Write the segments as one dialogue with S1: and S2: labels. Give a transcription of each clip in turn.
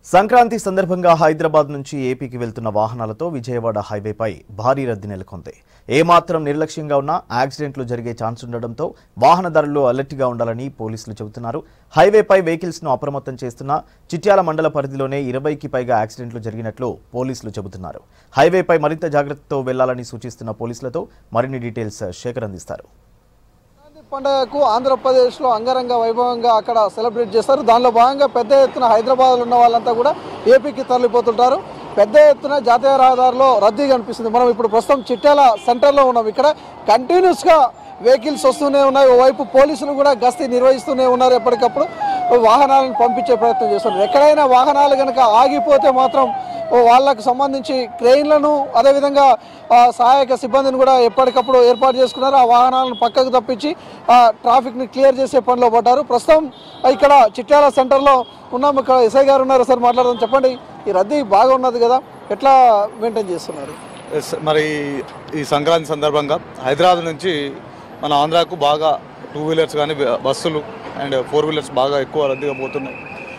S1: సంక్రాంతి సందర్భంగా హైదరాబాద్ నుంచి ఏపీకి వెళ్తున్న వాహనాలతో విజయవాడ హైవేపై భారీ రద్దీ నెలకొంది ఏమాత్రం నిర్లక్ష్యంగా ఉన్నా యాక్సిడెంట్లు జరిగే ఛాన్స్ ఉండడంతో వాహనదారులు అలర్ట్గా ఉండాలని పోలీసులు చెబుతున్నారు హైవేపై వెహికల్స్ ను అప్రమత్తం చేస్తున్న చిట్యాల మండల పరిధిలోనే ఇరవైకి పైగా యాక్సిడెంట్లు జరిగినట్లు పోలీసులు చెబుతున్నారు హైవేపై మరింత జాగ్రత్తతో వెళ్లాలని సూచిస్తున్న పోలీసులతో మరిన్ని డీటెయిల్స్ శేఖర్ అందిస్తారు
S2: సంక్రాంతి పండుగకు ఆంధ్రప్రదేశ్లో అంగరంగ వైభవంగా అక్కడ సెలబ్రేట్ చేస్తారు దానిలో భాగంగా పెద్ద ఎత్తున హైదరాబాద్లో ఉన్న వాళ్ళంతా కూడా ఏపీకి తరలిపోతుంటారు పెద్ద ఎత్తున జాతీయ రహదారిలో రద్దీ కనిపిస్తుంది మనం ఇప్పుడు ప్రస్తుతం చిట్యాల సెంటర్లో ఉన్నాం ఇక్కడ కంటిన్యూస్గా వెహికల్స్ వస్తూనే ఉన్నాయి ఓవైపు పోలీసులు కూడా గస్తీ నిర్వహిస్తూనే ఉన్నారు ఎప్పటికప్పుడు వాహనాలను పంపించే ప్రయత్నం చేస్తున్నారు ఎక్కడైనా వాహనాలు కనుక ఆగిపోతే మాత్రం ఓ వాళ్ళకు సంబంధించి క్రెయిన్లను అదేవిధంగా ఆ, సహాయక సిబ్బందిని కూడా ఎప్పటికప్పుడు ఏర్పాటు చేసుకున్నారు ఆ వాహనాలను పక్కకు తప్పించి ఆ, ట్రాఫిక్ని క్లియర్ చేసే పనిలో పడ్డారు ప్రస్తుతం ఇక్కడ చిట్యాల సెంటర్లో ఉన్నాం ఇక్కడ ఎస్ఐ గారు ఉన్నారు సార్ మాట్లాడదాం చెప్పండి ఈ రద్దీ బాగా ఉన్నది కదా ఎట్లా మెయింటైన్ చేస్తున్నారు
S3: ఎస్, మరి ఈ సంక్రాంతి సందర్భంగా హైదరాబాద్ నుంచి మన ఆంధ్రాకు బాగా టూ వీలర్స్ కానీ బస్సులు అండ్ ఫోర్ వీలర్స్ బాగా ఎక్కువ రద్దీగా పోతున్నాయి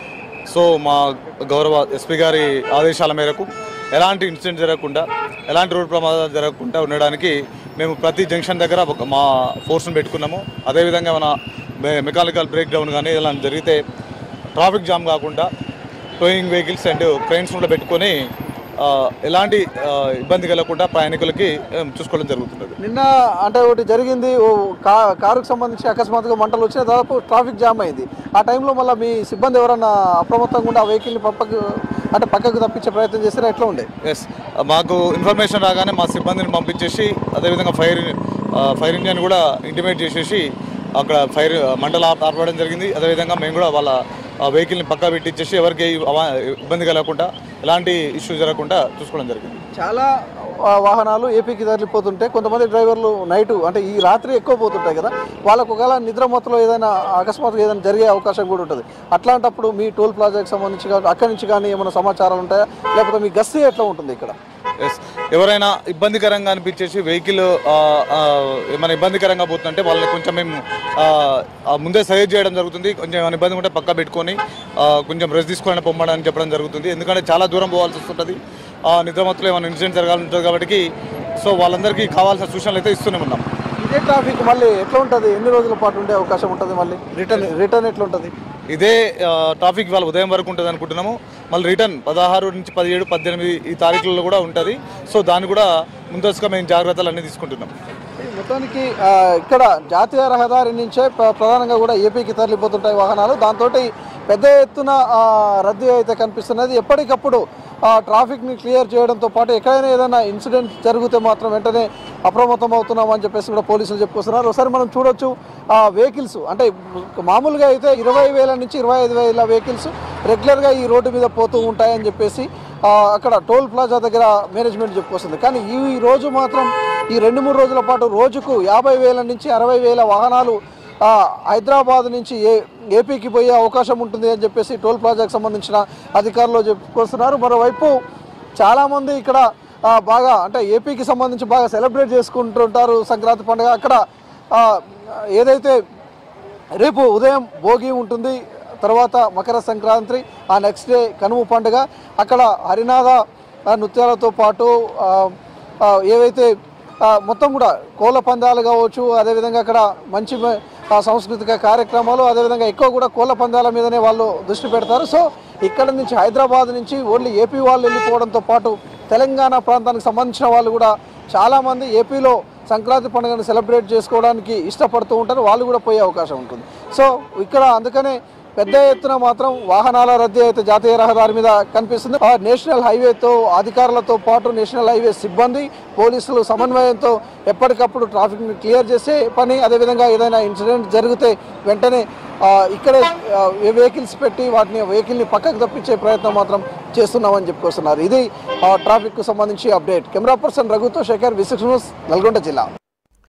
S3: సో మా గౌరవ ఎస్పీ గారి ఆదేశాల మేరకు ఎలాంటి ఇన్సిడెంట్ జరగకుండా ఎలాంటి రోడ్ ప్రమాదాలు జరగకుండా ఉండడానికి మేము ప్రతి జంక్షన్ దగ్గర ఒక మా ఫోర్స్ని పెట్టుకున్నాము అదేవిధంగా మన మె- మెకానికల్ బ్రేక్ డౌన్ కానీ ఇలా జరిగితే ట్రాఫిక్ జామ్ కాకుండా టోయింగ్ వెహికల్స్ అండ్ క్రెయిన్స్ కూడా పెట్టుకొని ఆ, ఎలాంటి ఆ, ఇబ్బంది కలగకుండా ప్రయాణికులకి ఏం, చూసుకోవడం జరుగుతుంది
S2: నిన్న అంటే ఒకటి జరిగింది ఓ కా కారుకు సంబంధించి అకస్మాత్తుగా మంటలు వచ్చిన దాదాపు ట్రాఫిక్ జామ్ అయింది ఆ టైంలో మళ్ళీ మీ సిబ్బంది ఎవరన్నా అప్రమత్తంగా ఉండి ఆ వెహికల్ని పక్కకు అంటే పక్కకు తప్పించే ప్రయత్నం చేస్తారా ఎట్లా ఉండే
S3: ఎస్ మాకు ఇన్ఫర్మేషన్ రాగానే మా సిబ్బందిని పంపించేసి అదేవిధంగా ఫైర్ ఆ, ఫైర్ ఇంజన్ కూడా ఇంటిమేట్ చేసేసి అక్కడ ఫైర్ మంటలు ఆప్- ఆపడం జరిగింది అదేవిధంగా మేము కూడా వాళ్ళ ఆ వెహికల్ని పక్కా పెట్టించేసి ఎవరికి అవ- ఇబ్బంది కలగకుండా ఎలాంటి ఇష్యూ జరగకుండా చూసుకోవడం జరిగింది
S2: చాలా ఆ, వాహనాలు ఏపీకి తరలిపోతుంటే కొంతమంది డ్రైవర్లు నైట్ అంటే ఈ రాత్రి ఎక్కువ పోతుంటాయి కదా వాళ్ళకు ఒకవేళ నిద్ర మొత్తంలో ఏదైనా అకస్మాత్తుగా ఏదైనా జరిగే అవకాశం కూడా ఉంటుంది అట్లాంటప్పుడు మీ టోల్ ప్లాజాకి సంబంధించి కానీ అక్కడి నుంచి కానీ ఏమైనా సమాచారాలు ఉంటాయా లేకపోతే మీ గస్తీ ఎట్లా ఉంటుంది ఇక్కడ
S3: ఎస్ ఎవరైనా ఇబ్బందికరంగా అనిపించేసి వెహికల్ ఏమైనా ఇబ్బందికరంగా పోతుందంటే వాళ్ళని కొంచెం మేము ఆ, ఆ, ముందే సజెస్ట్ చేయడం జరుగుతుంది కొంచెం ఏమైనా ఇబ్బంది ఉంటే పక్క పెట్టుకొని ఆ, కొంచెం రెస్ట్ తీసుకోవాలని పొమ్మడానికి చెప్పడం జరుగుతుంది ఎందుకంటే చాలా దూరం పోవాల్సి వస్తుంటుంది ఆ, నిద్రమత్తులో ఏమైనా ఇన్సిడెంట్ జరగాలని ఉంటుంది కాబట్టి సో వాళ్ళందరికీ కావాల్సిన సూచనలు అయితే ఇస్తూనే ఉన్నాం
S2: ఇదే ట్రాఫిక్ మళ్ళీ ఎట్లా ఉంటుంది ఎన్ని రోజుల పాటు ఉండే అవకాశం ఉంటుంది మళ్ళీ రిటర్న్ రిటర్న్ ఎట్లా ఉంటుంది
S3: ఇదే ఆ, ట్రాఫిక్ ఇవాళ ఉదయం వరకు ఉంటుంది అనుకుంటున్నాము మళ్ళీ రిటర్న్ పదహారు నుంచి పదిహేడు పద్దెనిమిది ఈ తారీఖులలో కూడా ఉంటుంది సో దాన్ని కూడా ముందస్తుగా మేము జాగ్రత్తలు అన్నీ తీసుకుంటున్నాం
S2: మొత్తానికి ఆ, ఇక్కడ జాతీయ రహదారి నుంచే ప్ర- ప్రధానంగా కూడా ఏపీకి తరలిపోతుంటాయి వాహనాలు దాంతో పెద్ద ఎత్తున ఆ, రద్దీ అయితే కనిపిస్తున్నది ఎప్పటికప్పుడు ఆ ట్రాఫిక్ని క్లియర్ చేయడంతో పాటు ఎక్కడైనా ఏదైనా ఇన్సిడెంట్ జరిగితే మాత్రం వెంటనే అప్రమత్తం అవుతున్నాం అని చెప్పేసి కూడా పోలీసులు చెప్పుకొస్తున్నారు ఒకసారి మనం చూడొచ్చు ఆ వెహికల్స్ అంటే మామూలుగా అయితే ఇరవై వేల నుంచి ఇరవై ఐదు వేల వెహికల్స్ రెగ్యులర్గా ఈ రోడ్డు మీద పోతూ ఉంటాయని చెప్పేసి ఆ, అక్కడ టోల్ ప్లాజా దగ్గర మేనేజ్మెంట్ చెప్పుకొస్తుంది కానీ ఈ ఈ రోజు మాత్రం ఈ రెండు మూడు రోజుల పాటు రోజుకు యాభై వేల నుంచి అరవై వేల వాహనాలు ఆ, హైదరాబాద్ నుంచి ఏ ఏపీకి పోయే అవకాశం ఉంటుంది అని చెప్పేసి టోల్ ప్లాజాకు సంబంధించిన అధికారులు చెప్పుకొస్తున్నారు మరోవైపు చాలామంది ఇక్కడ ఆ, బాగా అంటే ఏపీకి సంబంధించి బాగా సెలబ్రేట్ చేసుకుంటుంటారు సంక్రాంతి పండుగ అక్కడ ఆ, ఏదైతే రేపు ఉదయం భోగి ఉంటుంది తర్వాత మకర సంక్రాంతి ఆ నెక్స్ట్ డే కనుమ పండుగ అక్కడ హరినాథ ఆ, నృత్యాలతో పాటు ఆ, ఆ, ఏవైతే ఆ, మొత్తం కూడా కోళ్ళ పందాలు కావచ్చు అదేవిధంగా అక్కడ మంచి మ- ఆ, సాంస్కృతిక కార్యక్రమాలు అదేవిధంగా ఎక్కువ కూడా కోళ్ళ పందాల మీదనే వాళ్ళు దృష్టి పెడతారు సో ఇక్కడ నుంచి హైదరాబాద్ నుంచి ఓన్లీ ఏపీ వాళ్ళు వెళ్ళిపోవడంతో పాటు తెలంగాణ ప్రాంతానికి సంబంధించిన వాళ్ళు కూడా చాలామంది ఏపీలో సంక్రాంతి పండుగను సెలబ్రేట్ చేసుకోవడానికి ఇష్టపడుతూ ఉంటారు వాళ్ళు కూడా పోయే అవకాశం ఉంటుంది సో ఇక్కడ అందుకనే పెద్ద ఎత్తున మాత్రం వాహనాల రద్దీ అయితే జాతీయ రహదారి మీద కనిపిస్తుంది ఆ నేషనల్ హైవేతో అధికారులతో పాటు నేషనల్ హైవే సిబ్బంది పోలీసులు సమన్వయంతో ఎప్పటికప్పుడు ట్రాఫిక్ని క్లియర్ చేసే పని అదేవిధంగా ఏదైనా ఇన్సిడెంట్ జరిగితే వెంటనే ఆ, ఇక్కడే వెహికల్స్ పెట్టి వాటిని వెహికల్ని పక్కకు తప్పించే ప్రయత్నం మాత్రం చేస్తున్నామని చెప్పుకొస్తున్నారు ఇది ట్రాఫిక్కు సంబంధించి అప్డేట్ కెమెరా పర్సన్ రఘుతో శేఖర్ విసిక్స్ న్యూస్ నల్గొండ జిల్లా